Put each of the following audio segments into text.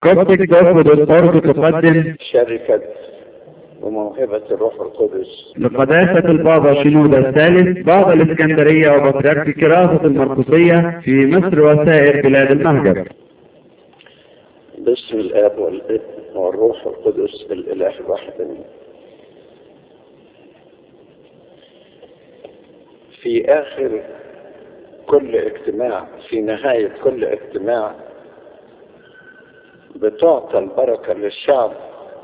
كوبتك دوت دوت تقدم شركة وموهبة الروح القدس لقداسة البابا شنودة الثالث بابا الإسكندرية وبطريرك كراسة المرقسية في مصر وسائر بلاد المهجر باسم الآب والابن والروح القدس الإله الواحد آمين. في آخر كل اجتماع في نهاية كل اجتماع بتعطى البركة للشعب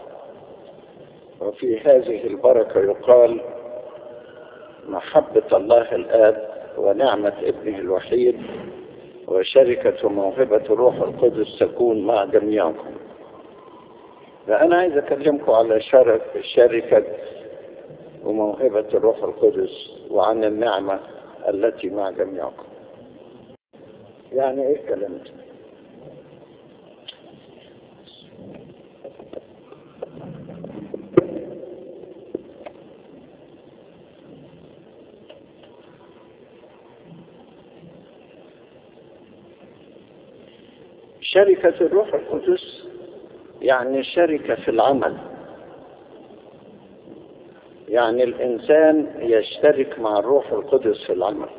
وفي هذه البركة يقال محبة الله الآب ونعمة ابنه الوحيد وشركة وموهبة الروح القدس تكون مع جميعكم فأنا عايز أكلمكم على شرف شركة وموهبة الروح القدس وعن النعمة التي مع جميعكم يعني ايه الكلام ده شركة الروح القدس يعني شركة في العمل يعني الإنسان يشترك مع الروح القدس في العمل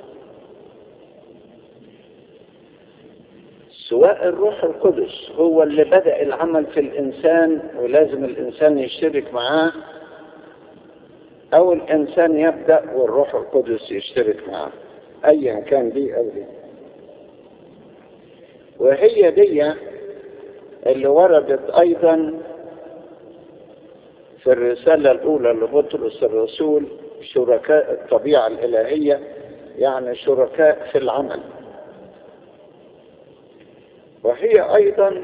سواء الروح القدس هو اللي بدأ العمل في الإنسان ولازم الإنسان يشترك معاه أو الإنسان يبدأ والروح القدس يشترك معاه أيا كان دي أو دي وهي دي اللي وردت أيضا في الرسالة الأولى لبطرس الرسول شركاء الطبيعة الإلهية يعني شركاء في العمل وهي أيضا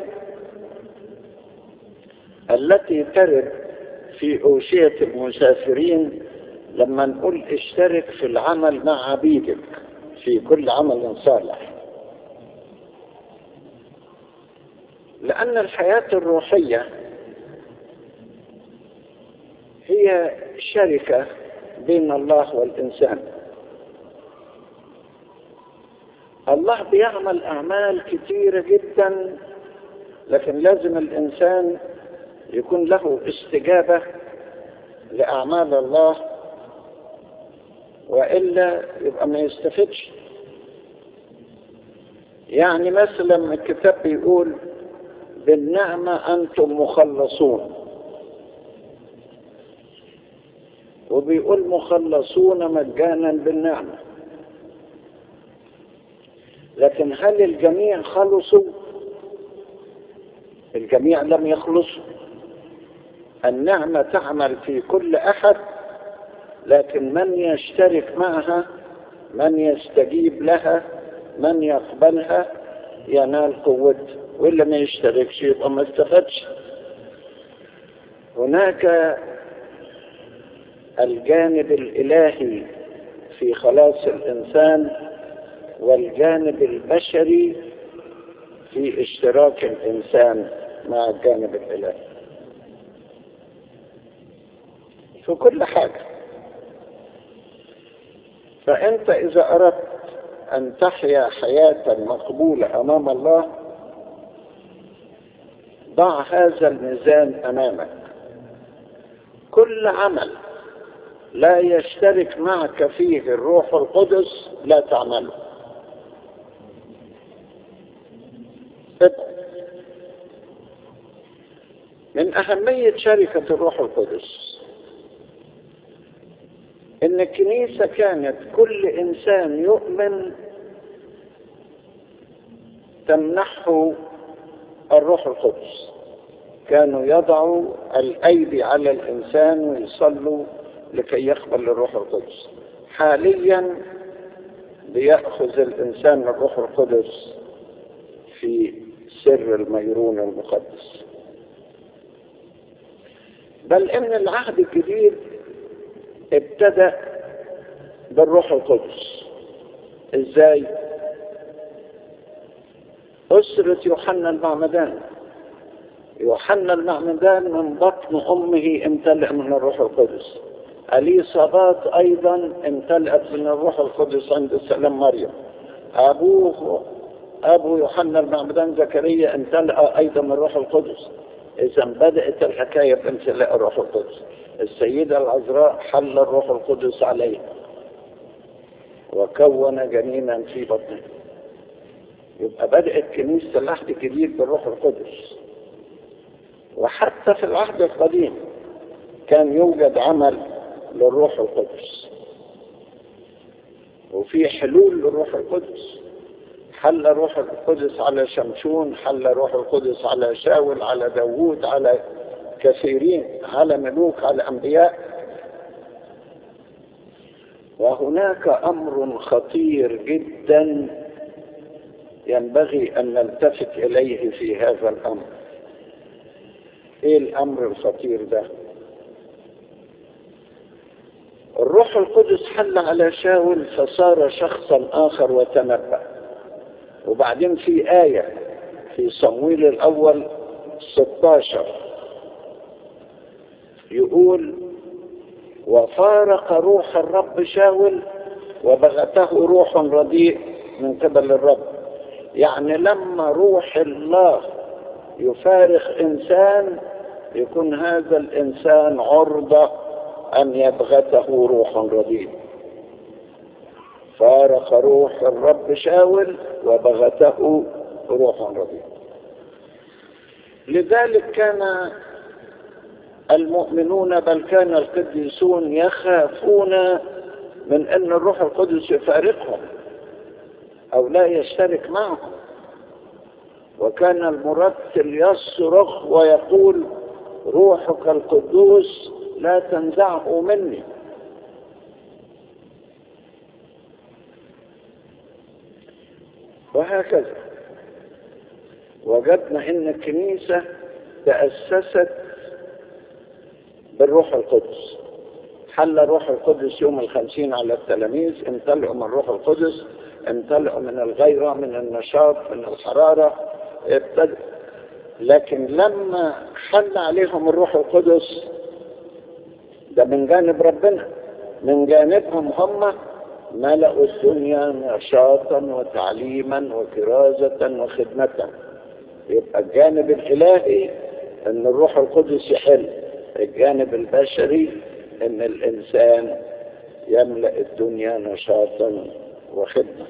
التي ترد في أوشية المسافرين لما نقول اشترك في العمل مع عبيدك في كل عمل صالح لأن الحياة الروحية هي شركة بين الله والإنسان الله بيعمل أعمال كثيرة جدا لكن لازم الإنسان يكون له استجابة لأعمال الله وإلا يبقى ما يستفدش يعني مثلا الكتاب بيقول بالنعمة أنتم مخلصون وبيقول مخلصون مجانا بالنعمة لكن هل الجميع خلصوا الجميع لم يخلصوا النعمة تعمل في كل أحد لكن من يشترك معها من يستجيب لها من يقبلها ينال قوته واللي ما يشتركش يبقى ما استفادش هناك الجانب الإلهي في خلاص الإنسان والجانب البشري في اشتراك الإنسان مع الجانب الإلهي في كل حاجة فأنت إذا أردت أن تحيا حياة مقبولة أمام الله ضع هذا الميزان أمامك كل عمل لا يشترك معك فيه الروح القدس لا تعمله من أهمية شركة الروح القدس إن الكنيسة كانت كل إنسان يؤمن تمنحه الروح القدس كانوا يضعوا الأيدي على الإنسان ويصلوا لكي يقبل الروح القدس حاليا بيأخذ الإنسان الروح القدس في سر الميرون المقدس بل إن العهد الجديد ابتدأ بالروح القدس إزاي؟ أسرة يوحنا المعمدان يوحنا المعمدان من بطن أمه امتلأ من الروح القدس أليصابات أيضا امتلأت من الروح القدس عند السلام مريم أبوه أبو يوحنا المعمدان زكريا امتلأ أيضا من الروح القدس إذا بدأت الحكاية بامتلاء الروح القدس السيدة العذراء حل الروح القدس عليه وكون جنينا في بطنه يبقى بدأت كنيسة العهد الجديد بالروح القدس وحتى في العهد القديم كان يوجد عمل للروح القدس وفي حلول للروح القدس حل روح القدس على شمشون حل روح القدس على شاول على داوود على كثيرين على ملوك على أنبياء وهناك أمر خطير جدا ينبغي أن نلتفت إليه في هذا الأمر إيه الأمر الخطير ده الروح القدس حل على شاول فصار شخصا آخر وتنبأ وبعدين في آية في صمويل الأول 16 يقول وفارق روح الرب شاول وبغته روح رديء من قبل الرب يعني لما روح الله يفارق إنسان يكون هذا الإنسان عرضة أن يبغته روح رديء فارق روح الرب شاول وبغته روح رديء لذلك كان المؤمنون بل كان القديسون يخافون من أن الروح القدس يفارقهم أو لا يشترك معهم وكان المرتل يصرخ ويقول روحك القدوس لا تنزعه مني وهكذا وجدنا ان الكنيسة تأسست بالروح القدس حل الروح القدس يوم الخمسين على التلاميذ امتلئوا من الروح القدس امتلئوا من الغيرة من النشاط من الحرارة ابتدأ لكن لما حل عليهم الروح القدس ده من جانب ربنا من جانبهم هم ملأوا الدنيا نشاطا وتعليما وكرازة وخدمة يبقى الجانب الإلهي أن الروح القدس يحل الجانب البشري أن الإنسان يملأ الدنيا نشاطا وخدمة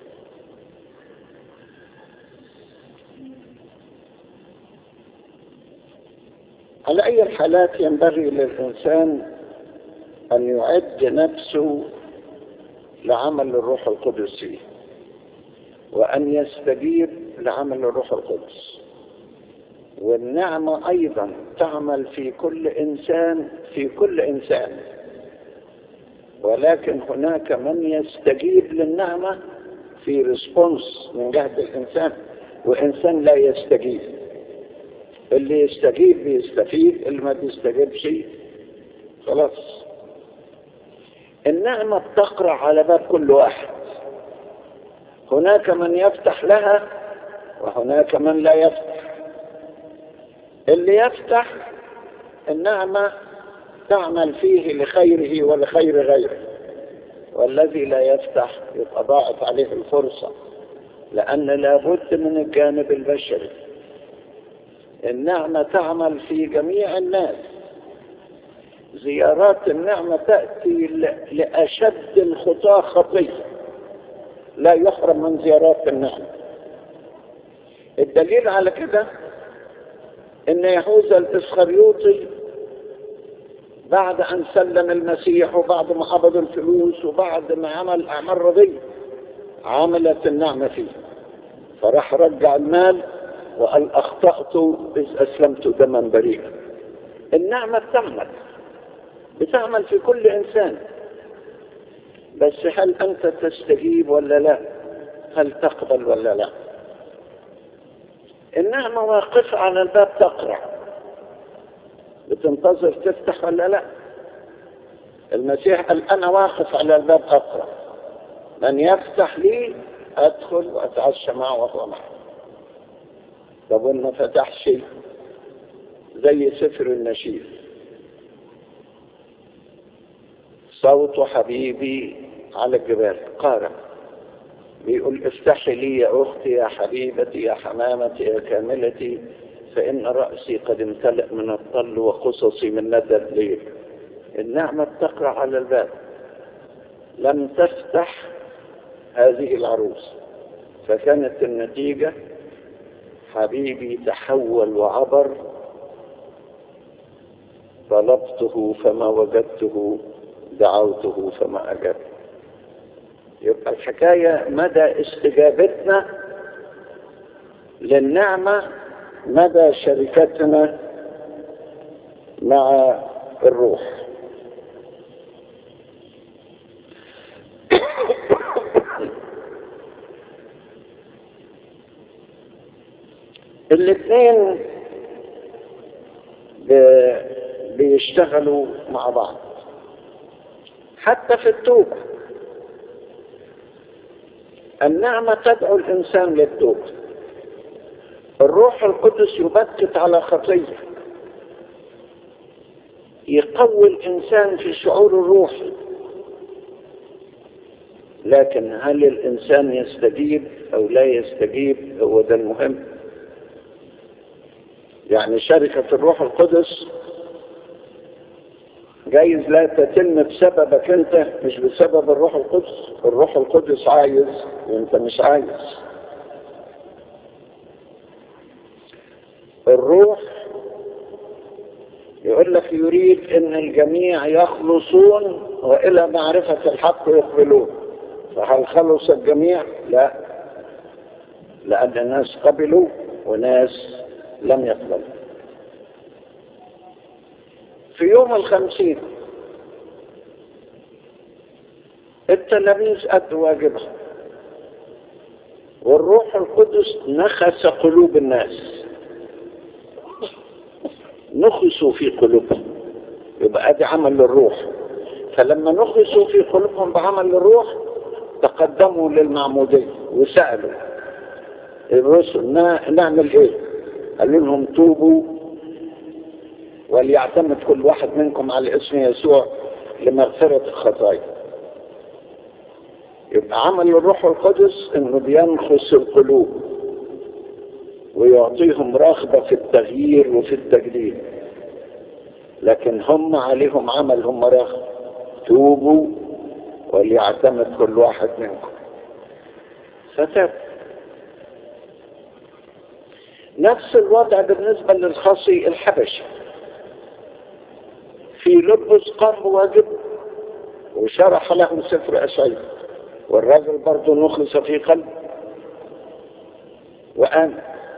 على أي الحالات ينبغي للإنسان أن يعد نفسه لعمل الروح القدس فيه وأن يستجيب لعمل الروح القدس والنعمة أيضا تعمل في كل إنسان في كل إنسان ولكن هناك من يستجيب للنعمة في ريسبونس من جهة الإنسان وإنسان لا يستجيب اللي يستجيب بيستفيد اللي ما بيستجيبش خلاص النعمة بتقرع على باب كل واحد هناك من يفتح لها وهناك من لا يفتح اللي يفتح النعمة تعمل فيه لخيره ولخير غيره والذي لا يفتح يبقى ضاعت عليه الفرصة لأن لابد من الجانب البشري النعمة تعمل في جميع الناس زيارات النعمة تأتي لأشد الخطاة خطية لا يحرم من زيارات النعمة الدليل على كده ان يهوذا الاسخريوطي بعد ان سلم المسيح وبعد ما قبض الفلوس وبعد ما عمل اعمال رضية عملت النعمة فيه فراح رجع المال وقال اخطأت اذ اسلمت دما بريئا النعمة بتعمل بتعمل في كل انسان بس هل انت تستجيب ولا لا هل تقبل ولا لا النعمة واقفة على الباب تقرع بتنتظر تفتح ولا لا المسيح قال انا واقف على الباب اقرع من يفتح لي ادخل واتعشى معه وهو معه طب ما فتحش زي سفر النشيد صوت حبيبي على الجبال قارع بيقول افتحي لي يا أختي يا حبيبتي يا حمامتي يا كاملتي فإن رأسي قد امتلأ من الطل وقصصي من ندى الليل النعمة تقرأ على الباب لم تفتح هذه العروس فكانت النتيجة حبيبي تحول وعبر طلبته فما وجدته دعوته فما أجبت يبقى الحكاية مدى استجابتنا للنعمة مدى شركتنا مع الروح الاثنين بيشتغلوا مع بعض حتى في التوبة النعمة تدعو الإنسان للتوبة الروح القدس يبكت على خطية يقوي الإنسان في شعور الروحي لكن هل الإنسان يستجيب أو لا يستجيب هو ده المهم يعني شركة الروح القدس جايز لا تتم بسببك انت مش بسبب الروح القدس الروح القدس عايز وانت مش عايز الروح يقول لك يريد ان الجميع يخلصون والى معرفة الحق يقبلون فهل خلص الجميع لا لان الناس قبلوا وناس لم يقبلوا في يوم الخمسين التلاميذ أدوا واجبهم والروح القدس نخس قلوب الناس نخسوا في قلوبهم يبقى ادي عمل للروح فلما نخسوا في قلوبهم بعمل الروح تقدموا للمعمودية وسألوا الرسل نعمل ايه قالوا لهم توبوا وليعتمد كل واحد منكم على اسم يسوع لمغفرة الخطايا يبقى عمل الروح القدس انه بينخس القلوب ويعطيهم رغبة في التغيير وفي التجديد لكن هم عليهم عمل هم رغبة توبوا وليعتمد كل واحد منكم فتاب نفس الوضع بالنسبة للخصي الحبشي في لبس قام بواجب وشرح له سفر أشعير والراجل برضه نخلص في قلبه وآمن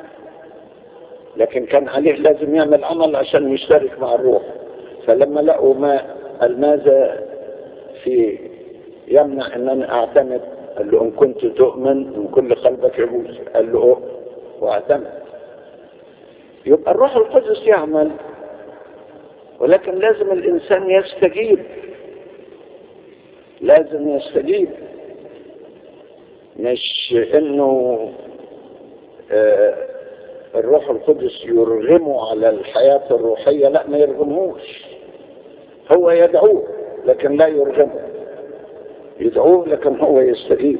لكن كان عليه لازم يعمل عمل عشان يشترك مع الروح فلما لقوا ما الماذا في يمنع ان انا اعتمد قال له ان كنت تؤمن من كل قلبك يجوز قال له أؤمن واعتمد يبقى الروح القدس يعمل ولكن لازم الانسان يستجيب لازم يستجيب مش انه آه الروح القدس يرغمه على الحياة الروحية لا ما يرغمهوش هو يدعوه لكن لا يرغمه يدعوه لكن هو يستجيب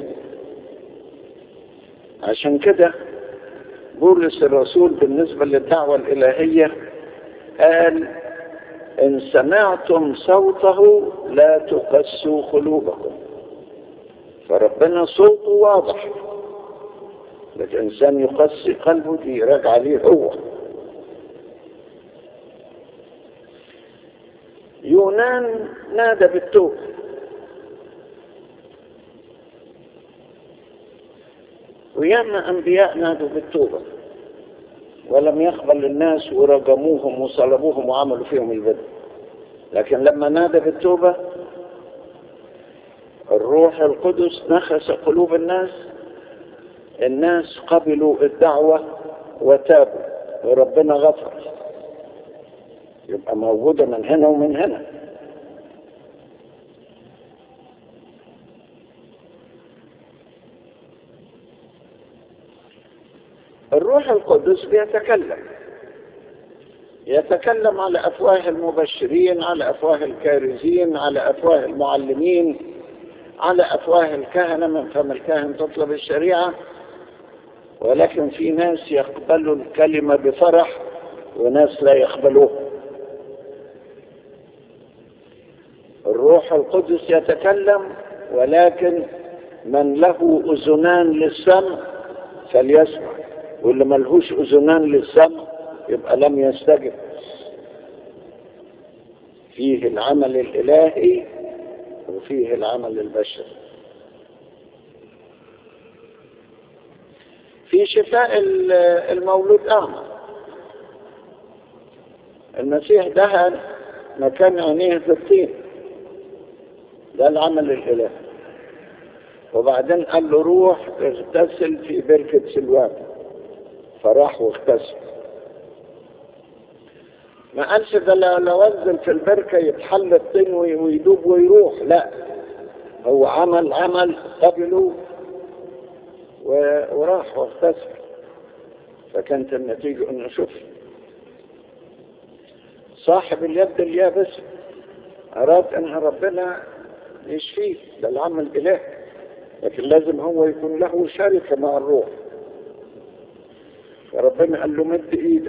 عشان كده بولس الرسول بالنسبة للدعوة الإلهية قال إن سمعتم صوته لا تقسوا قلوبكم فربنا صوته واضح الإنسان يقسي قلبه دي راجع عليه هو يونان نادى بالتوبة وياما أنبياء نادوا بالتوبة ولم يقبل الناس ورجموهم وصلبوهم وعملوا فيهم البدء لكن لما نادى بالتوبة الروح القدس نخس قلوب الناس الناس قبلوا الدعوة وتابوا وربنا غفر يبقى موجودة من هنا ومن هنا الروح القدس بيتكلم يتكلم على أفواه المبشرين على أفواه الكارزين على أفواه المعلمين على أفواه الكهنة من فم الكاهن تطلب الشريعة ولكن في ناس يقبلوا الكلمة بفرح وناس لا يقبلوها الروح القدس يتكلم ولكن من له أذنان للسمع فليسمع واللي ملهوش أذنان للسمع يبقى لم يستجب فيه العمل الإلهي وفيه العمل البشري في شفاء المولود أعمى المسيح دهن مكان عينيه في الطين ده العمل الإلهي وبعدين قال له روح اغتسل في بركة سلوان فراح واغتسل ما قالش ده لو انزل في البركة يتحل الطين ويدوب ويروح لا هو عمل عمل قبله وراح واغتسل فكانت النتيجة انه شوف صاحب اليد اليابسة أراد أن ربنا يشفيه ده العمل إله لكن لازم هو يكون له شركة مع الروح فربنا قال له مد إيدك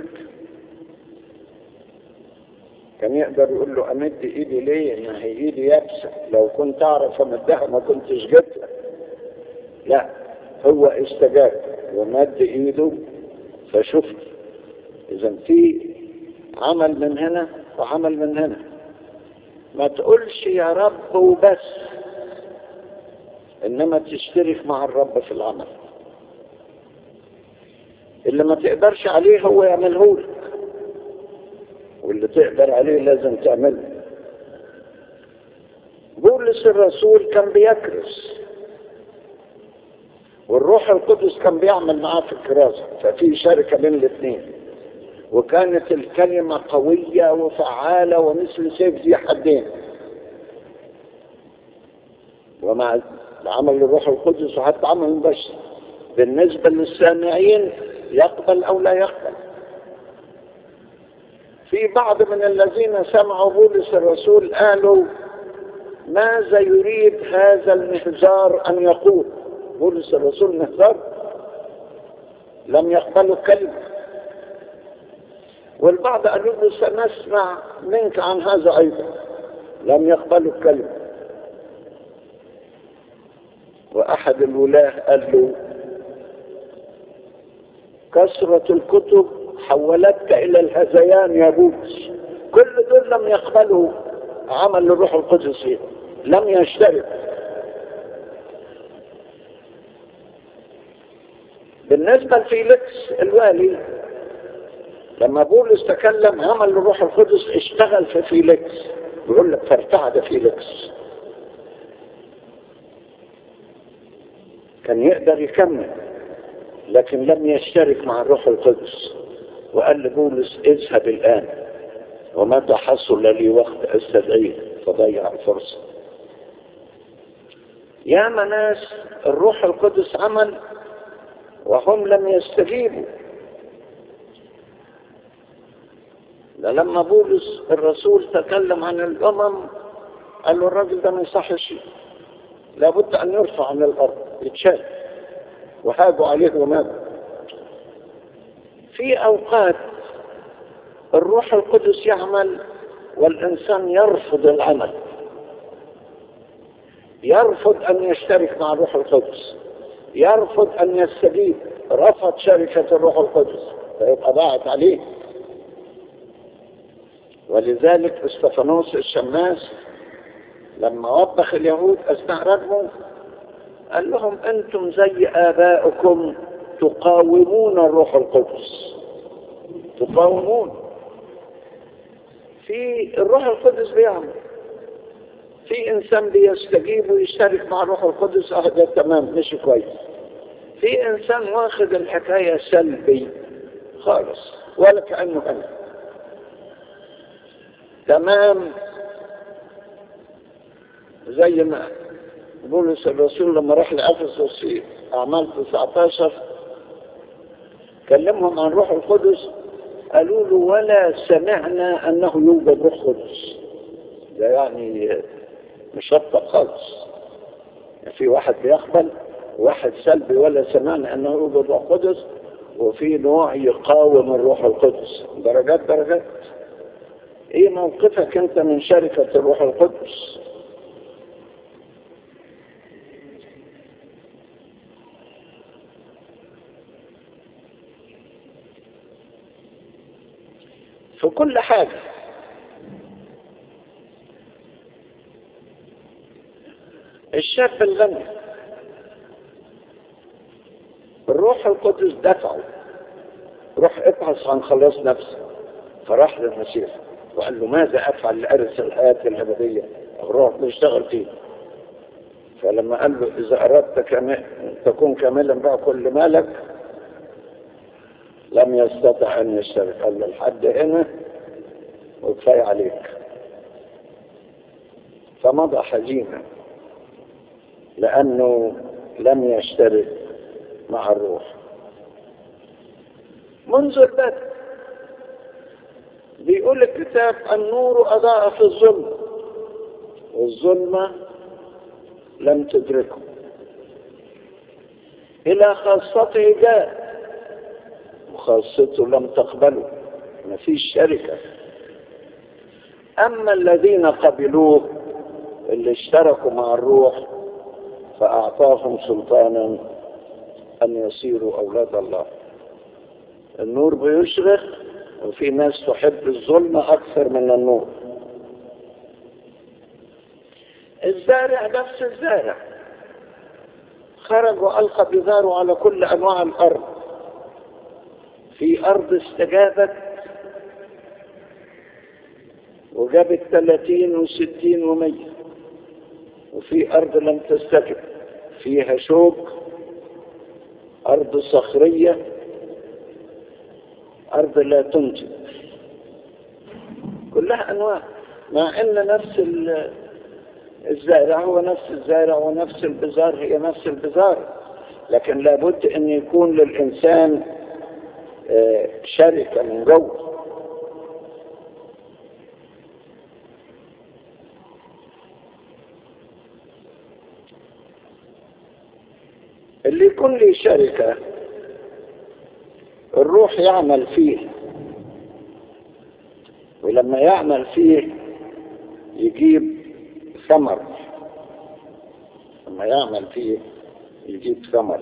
كان يقدر يقول له أمد إيدي ليه؟ يعني هي إيدي يابسة لو كنت أعرف أمدها ما كنتش جبتها لا هو استجاب ومد إيده فشفت إذا في عمل من هنا وعمل من هنا ما تقولش يا رب وبس انما تشترك مع الرب في العمل اللي ما تقدرش عليه هو يعمله لك واللي تقدر عليه لازم تعمله بولس الرسول كان بيكرس والروح القدس كان بيعمل معاه في الكراسة ففي شركة بين الاثنين وكانت الكلمة قوية وفعالة ومثل سيف ذي حدين ومع عمل الروح القدس وحتى عمل البشر بالنسبة للسامعين يقبل أو لا يقبل في بعض من الذين سمعوا بولس الرسول قالوا ماذا يريد هذا المهزار أن يقول بولس الرسول مهزار لم يقبلوا الكلمة والبعض قالوا له سنسمع منك عن هذا أيضا لم يقبلوا الكلمة وأحد الولاة قال له كثرة الكتب حولتك إلى الهذيان يا بولس كل دول لم يقبلوا عمل الروح القدس فيه لم يشترك بالنسبة لفيليكس الوالي لما بولس تكلم عمل الروح القدس اشتغل في فيليكس يقول لك فارتعد فيليكس كان يقدر يكمل لكن لم يشترك مع الروح القدس وقال لبولس اذهب الآن ومتى حصل لي وقت استدعيه فضيع الفرصة يا ناس الروح القدس عمل وهم لم يستجيبوا ده لما بولس الرسول تكلم عن الأمم قال له الراجل ده ما يصحش لابد أن يرفع عن الأرض يتشال وهاجوا عليه وماتوا في أوقات الروح القدس يعمل والإنسان يرفض العمل يرفض أن يشترك مع الروح القدس يرفض أن يستجيب رفض شركة الروح القدس فيبقى ضاعت عليه ولذلك استفانوس الشماس لما وبخ اليهود أثناء رجمه قال لهم أنتم زي آبائكم تقاومون الروح القدس تقاومون في الروح القدس بيعمل في إنسان بيستجيب ويشترك مع الروح القدس اه ده تمام مش كويس في إنسان واخد الحكاية سلبي خالص ولا كأنه أنا تمام زي ما بولس الرسول لما راح لأفسس في أعمال 19 كلمهم عن روح القدس قالوا له ولا سمعنا أنه يوجد روح قدس ده يعني مشطب خالص في واحد بيقبل واحد سلبي ولا سمعنا انه يوجد روح قدس وفي نوع يقاوم الروح القدس درجات درجات ايه موقفك انت من شركة الروح القدس في كل حاجة الشاب الغني الروح القدس دفعه روح ابحث عن خلاص نفسك فراح للمسيح وقال له ماذا افعل لارث الحياه الابديه الروح بيشتغل فيه فلما قال له اذا اردت كم... تكون كاملا بقى كل مالك لم يستطع ان يشترك قال له لحد هنا وكفايه عليك فمضى حزينا لانه لم يشترك مع الروح منذ البدء بيقول الكتاب النور أضاء في الظلم والظلمة لم تدركه إلى خاصته جاء وخاصته لم تقبله ما فيش شركة أما الذين قبلوه اللي اشتركوا مع الروح فأعطاهم سلطانا أن يصيروا أولاد الله النور بيشرق وفي ناس تحب الظلم أكثر من النور الزارع نفس الزارع خرج وألقى بذاره على كل أنواع الأرض في أرض استجابت وجابت ثلاثين وستين ومية وفي أرض لم تستجب فيها شوك أرض صخرية أرض لا تنتج كلها أنواع مع أن نفس الزارع هو نفس الزارع ونفس البزار هي نفس البزار لكن لابد أن يكون للإنسان شركة من جوه اللي يكون لي شركة الروح يعمل فيه ولما يعمل فيه يجيب ثمر لما يعمل فيه يجيب ثمر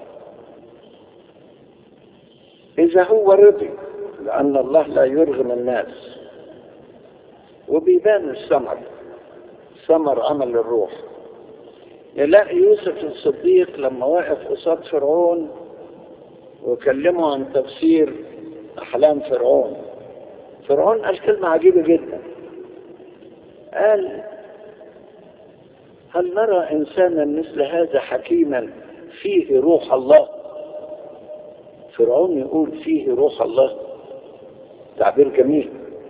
إذا هو رضي لأن الله لا يرغم الناس وبيبان الثمر ثمر عمل الروح يلاقي يوسف الصديق لما وقف قصاد فرعون وكلمه عن تفسير أحلام فرعون فرعون قال كلمة عجيبة جدا قال هل نرى إنسانا مثل هذا حكيما فيه روح الله فرعون يقول فيه روح الله تعبير جميل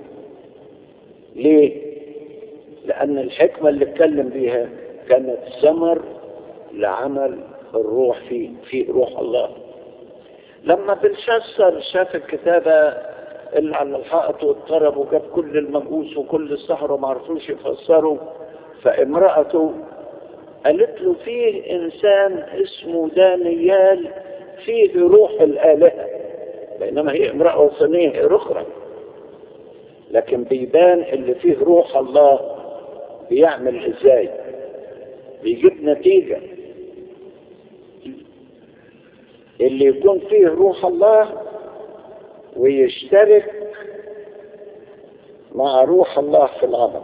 ليه لأن الحكمة اللي اتكلم بيها كانت ثمر لعمل الروح فيه فيه روح الله لما بلشسر شاف الكتابة اللي على الحائط واضطرب وجاب كل المجوس وكل السحرة ما عرفوش يفسروا فامرأته قالت له فيه إنسان اسمه دانيال فيه روح الآلهة بينما هي امرأة وثنية هي أخرى لكن بيبان اللي فيه روح الله بيعمل ازاي بيجيب نتيجة اللي يكون فيه روح الله ويشترك مع روح الله في العمل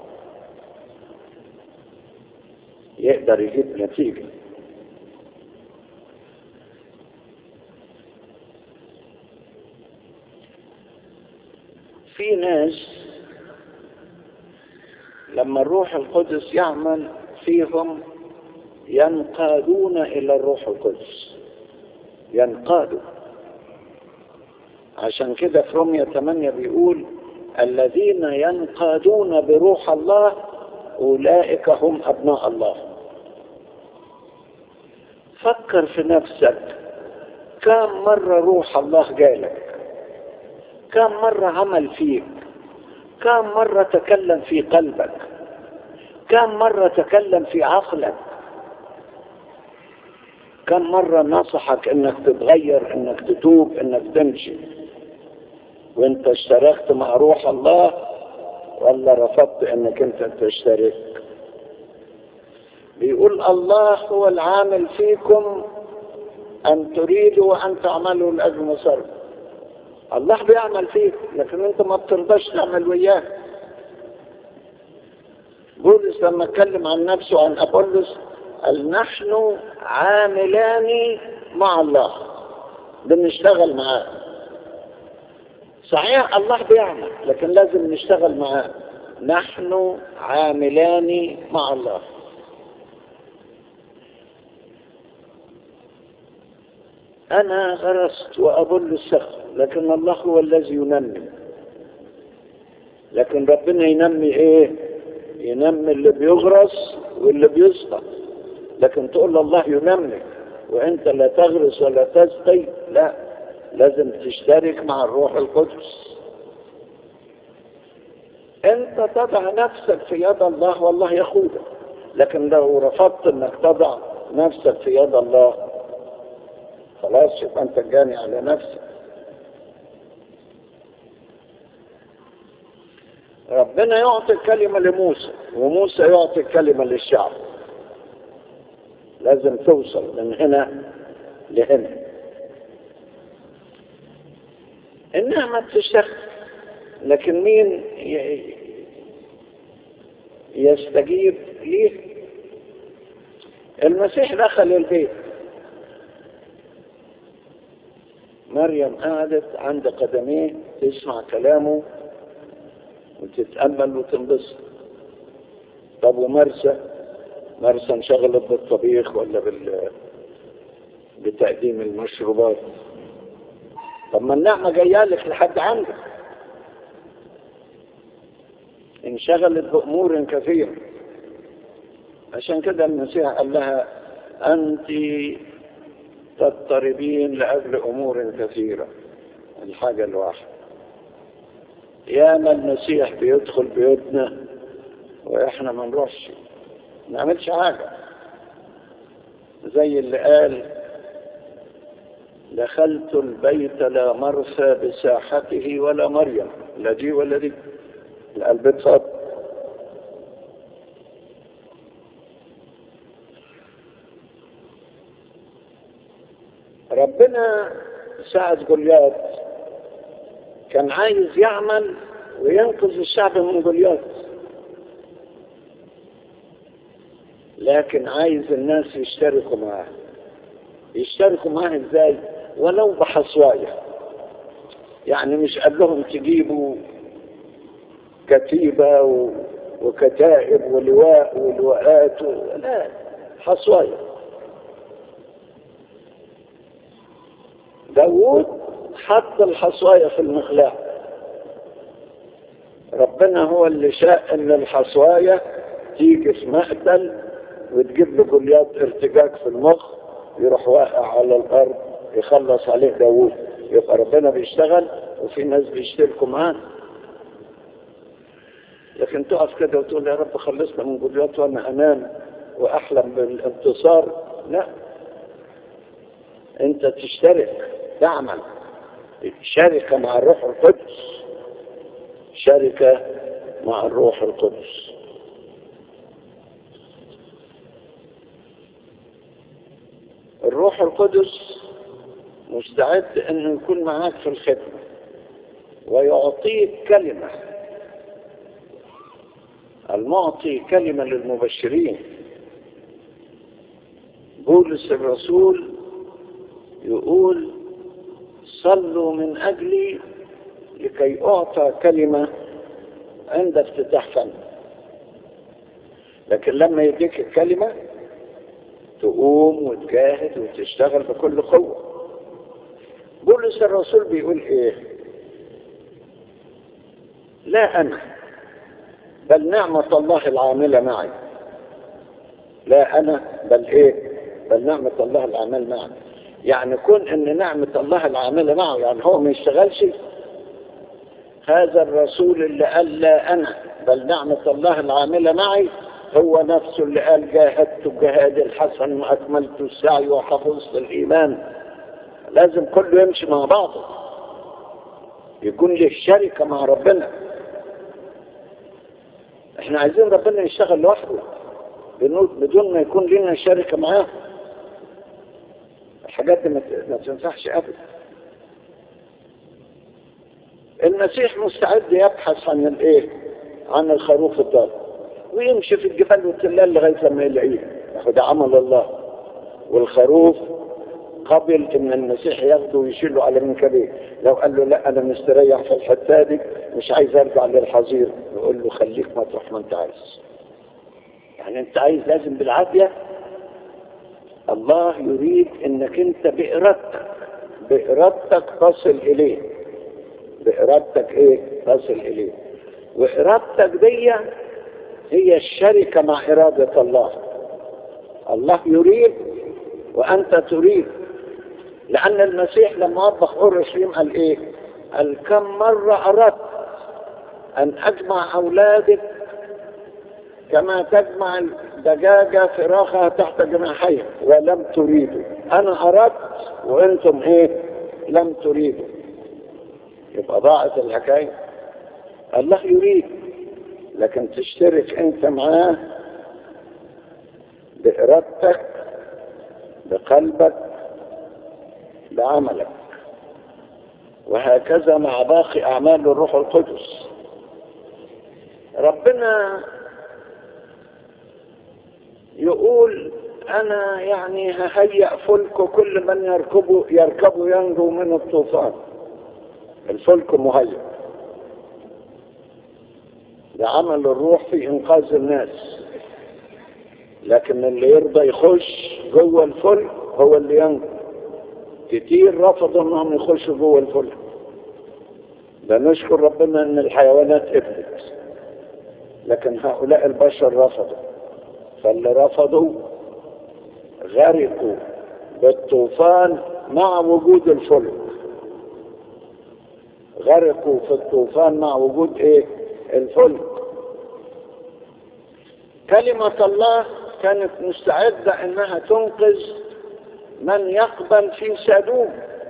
يقدر يجيب نتيجة في ناس لما الروح القدس يعمل فيهم ينقادون إلى الروح القدس ينقادوا عشان كده في رومية 8 بيقول الذين ينقادون بروح الله أولئك هم أبناء الله فكر في نفسك كم مرة روح الله جالك كم مرة عمل فيك كم مرة تكلم في قلبك كم مرة تكلم في عقلك كم مرة نصحك انك تتغير انك تتوب انك تمشي وانت اشتركت مع روح الله ولا رفضت انك انت تشترك بيقول الله هو العامل فيكم ان تريدوا وان تعملوا لاجل مسار الله بيعمل فيك لكن انت ما بترضاش تعمل وياه بولس لما اتكلم عن نفسه عن ابولس قال نحن عاملان مع الله بنشتغل معاه صحيح الله بيعمل لكن لازم نشتغل معاه نحن عاملان مع الله أنا غرست وأبل السخر لكن الله هو الذي ينمي لكن ربنا ينمي إيه ينمي اللي بيغرس واللي بيسقط لكن تقول الله ينمي وانت لا تغرس ولا تسقي لا لازم تشترك مع الروح القدس انت تضع نفسك في يد الله والله يقودك لكن لو رفضت انك تضع نفسك في يد الله خلاص يبقى انت جاني على نفسك ربنا يعطي الكلمة لموسى وموسى يعطي الكلمة للشعب لازم توصل من هنا لهنا النعمة بتشتغل لكن مين يستجيب ليه المسيح دخل البيت مريم قعدت عند قدميه تسمع كلامه وتتأمل وتنبسط طب ومرسى مرسى انشغلت بالطبيخ ولا بال بتقديم المشروبات طب ما النعمة جاية لك لحد عندك انشغلت بأمور كثيرة عشان كده المسيح قال لها أنت تضطربين لأجل أمور كثيرة الحاجة الواحدة ياما المسيح بيدخل بيوتنا وإحنا ما نروحش ما نعملش حاجة زي اللي قال دخلت البيت لا مرثى بساحته ولا مريم لا دي ولا دي البيت فاضي ربنا ساعد جوليات كان عايز يعمل وينقذ الشعب من جوليات لكن عايز الناس يشتركوا معاه يشتركوا معاه ازاي ولو بحصوايا يعني مش قال لهم تجيبوا كتيبة و... وكتائب ولواء ولواءات و... لا حصوايا داوود حط الحصوايا في المخلاع ربنا هو اللي شاء ان الحصوايا تيجي في مقتل وتجيب له جوليات ارتجاج في المخ يروح واقع على الارض يخلص عليه داوود يبقى ربنا بيشتغل وفي ناس بيشتركوا معاه لكن تقف كده وتقول يا رب خلصنا من جوليات وانا انام واحلم بالانتصار لا انت تشترك تعمل شركة مع الروح القدس شركة مع الروح القدس الروح القدس مستعد انه يكون معاك في الخدمة ويعطيك كلمة المعطي كلمة للمبشرين بولس الرسول يقول صلوا من أجلي لكي أعطى كلمة عند افتتاح فن لكن لما يديك الكلمة تقوم وتجاهد وتشتغل بكل قوة بولس الرسول بيقول ايه لا أنا بل نعمة الله العاملة معي لا أنا بل إيه بل نعمة الله العاملة معي يعني كون ان نعمة الله العاملة معه يعني هو ما يشتغلش هذا الرسول اللي قال لا انا بل نعمة الله العاملة معي هو نفسه اللي قال جاهدت الجهاد الحسن وأكملت السعي وحفظت الإيمان لازم كله يمشي مع بعضه يكون له شركة مع ربنا احنا عايزين ربنا يشتغل لوحده بدون ما يكون لنا شركة معاه الحاجات دي ما تنفعش ابدا المسيح مستعد يبحث عن الايه عن الخروف الضال ويمشي في الجبال والتلال لغايه لما يلاقيه ده عمل الله والخروف قبل ان المسيح ياخده ويشيله على منكبيه لو قال له لا انا مستريح في الحته دي مش عايز ارجع للحظير يقول له خليك ما تروح ما انت عايز يعني انت عايز لازم بالعافيه الله يريد انك انت بارادتك بارادتك تصل اليه بارادتك ايه تصل اليه وارادتك دي هي الشركه مع اراده الله الله يريد وانت تريد لان المسيح لما وضح اورشليم قال ايه قال كم مره اردت ان اجمع اولادك كما تجمع الدجاجة فراخها تحت جناحيها ولم تريدوا أنا أردت وأنتم إيه لم تريدوا يبقى ضاعت الحكاية الله يريد لكن تشترك أنت معاه بإرادتك بقلبك بعملك وهكذا مع باقي أعمال الروح القدس ربنا يقول انا يعني ههيأ فلك كل من يركبه يركبه ينجو من الطوفان الفلك مهيأ ده عمل الروح في انقاذ الناس لكن اللي يرضى يخش جوه الفلك هو اللي ينجو كتير رفضوا انهم يخشوا جوه الفلك ده نشكر ربنا ان الحيوانات قبلت لكن هؤلاء البشر رفضوا فاللي رفضوا غرقوا بالطوفان مع وجود الفلك غرقوا في الطوفان مع وجود ايه الفلك كلمة الله كانت مستعدة انها تنقذ من يقبل في سدوم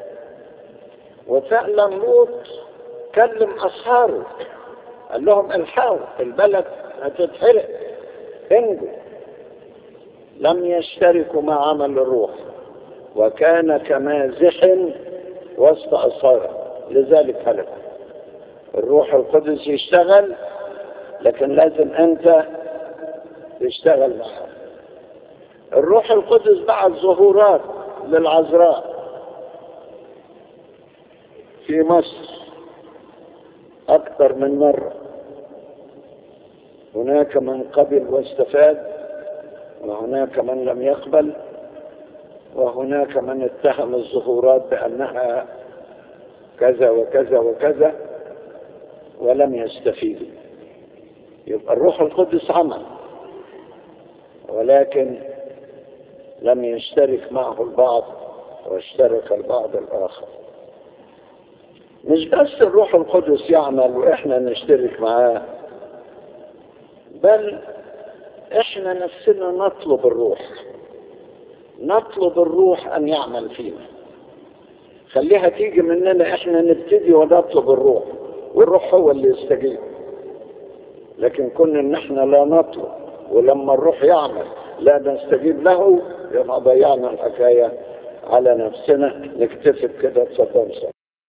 وفعلا لوط كلم اصحابه قال لهم الحقوا البلد هتتحرق انجوا لم يشتركوا مع عمل الروح وكان كمازح وسط أصهاره لذلك هلك الروح القدس يشتغل لكن لازم أنت تشتغل معه الروح القدس بعد ظهورات للعذراء في مصر أكثر من مرة هناك من قبل واستفاد وهناك من لم يقبل وهناك من اتهم الظهورات بأنها كذا وكذا وكذا ولم يستفيدوا يبقى الروح القدس عمل ولكن لم يشترك معه البعض واشترك البعض الآخر مش بس الروح القدس يعمل وإحنا نشترك معاه بل احنا نفسنا نطلب الروح نطلب الروح ان يعمل فينا خليها تيجي مننا احنا نبتدي ونطلب الروح والروح هو اللي يستجيب لكن كنا ان احنا لا نطلب ولما الروح يعمل لا نستجيب له يبقى ضيعنا الحكاية على نفسنا نكتفي بكده تصدق